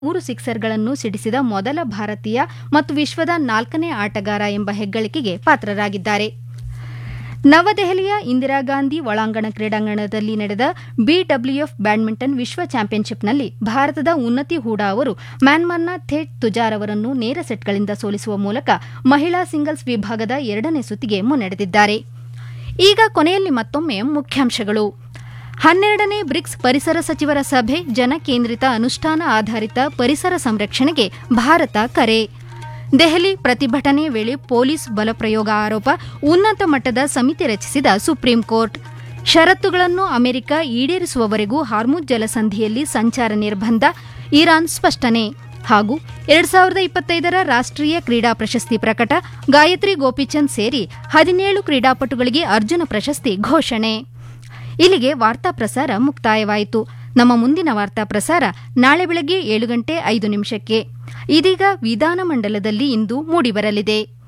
ಮೂರು ಸಿಕ್ಸರ್ಗಳನ್ನು ಸಿಡಿಸಿದ ಮೊದಲ ಭಾರತೀಯ ಮತ್ತು ವಿಶ್ವದ ನಾಲ್ಕನೇ ಆಟಗಾರ ಎಂಬ ಹೆಗ್ಗಳಿಕೆಗೆ ಪಾತ್ರರಾಗಿದ್ದಾರೆ ನವದೆಹಲಿಯ ಇಂದಿರಾ ಗಾಂಧಿ ಒಳಾಂಗಣ ಕ್ರೀಡಾಂಗಣದಲ್ಲಿ ನಡೆದ ಬಿಡಬ್ಲ್ಯೂಎಫ್ ಬ್ಯಾಡ್ಮಿಂಟನ್ ವಿಶ್ವ ಚಾಂಪಿಯನ್ಶಿಪ್ನಲ್ಲಿ ಭಾರತದ ಉನ್ನತಿ ಹೂಡಾ ಅವರು ಮ್ಯಾನ್ಮಾರ್ನ ಥೇಟ್ ತುಜಾರ್ ಅವರನ್ನು ನೇರ ಸೆಟ್ಗಳಿಂದ ಸೋಲಿಸುವ ಮೂಲಕ ಮಹಿಳಾ ಸಿಂಗಲ್ಸ್ ವಿಭಾಗದ ಎರಡನೇ ಸುತ್ತಿಗೆ ಮುನ್ನಡೆದಿದ್ದಾರೆ ಈಗ ಕೊನೆಯಲ್ಲಿ ಮತ್ತೊಮ್ಮೆ ಮುಖ್ಯಾಂಶಗಳು ಹನ್ನೆರಡನೇ ಬ್ರಿಕ್ಸ್ ಪರಿಸರ ಸಚಿವರ ಸಭೆ ಜನಕೇಂದ್ರಿತ ಅನುಷ್ಠಾನ ಆಧಾರಿತ ಪರಿಸರ ಸಂರಕ್ಷಣೆಗೆ ಭಾರತ ಕರೆ ದೆಹಲಿ ಪ್ರತಿಭಟನೆ ವೇಳೆ ಪೊಲೀಸ್ ಬಲಪ್ರಯೋಗ ಆರೋಪ ಉನ್ನತ ಮಟ್ಟದ ಸಮಿತಿ ರಚಿಸಿದ ಸುಪ್ರೀಂ ಕೋರ್ಟ್ ಷರತ್ತುಗಳನ್ನು ಅಮೆರಿಕ ಈಡೇರಿಸುವವರೆಗೂ ಹಾರ್ಮುಜ್ ಜಲಸಂಧಿಯಲ್ಲಿ ಸಂಚಾರ ನಿರ್ಬಂಧ ಇರಾನ್ ಸ್ಪಷ್ಟನೆ ಹಾಗೂ ಎರಡ್ ಸಾವಿರದ ಇಪ್ಪತ್ತೈದರ ರಾಷ್ಟ್ರೀಯ ಕ್ರೀಡಾ ಪ್ರಶಸ್ತಿ ಪ್ರಕಟ ಗಾಯತ್ರಿ ಗೋಪಿಚಂದ್ ಸೇರಿ ಹದಿನೇಳು ಕ್ರೀಡಾಪಟುಗಳಿಗೆ ಅರ್ಜುನ ಪ್ರಶಸ್ತಿ ಘೋಷಣೆ ಇಲ್ಲಿಗೆ ವಾರ್ತಾ ಪ್ರಸಾರ ಮುಕ್ತಾಯವಾಯಿತು ನಮ್ಮ ಮುಂದಿನ ವಾರ್ತಾ ಪ್ರಸಾರ ನಾಳೆ ಬೆಳಗ್ಗೆ ಏಳು ಗಂಟೆ ಐದು ನಿಮಿಷಕ್ಕೆ ಇದೀಗ ವಿಧಾನಮಂಡಲದಲ್ಲಿ ಇಂದು ಮೂಡಿಬರಲಿದೆ